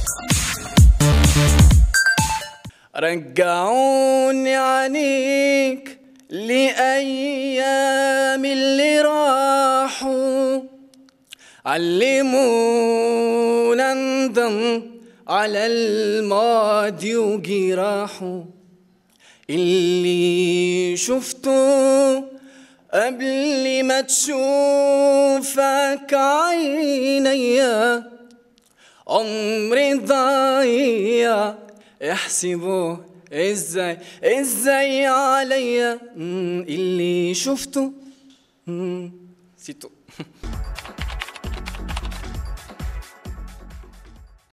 رجعوني عنيك لأيام اللي راحوا علمونا ندم على الماضي وجراحه اللي شفته قبل ما تشوفك عينيا عمري ضايع احسبه ازاي ازاي عليا مم، اللي شفته مم، سيتو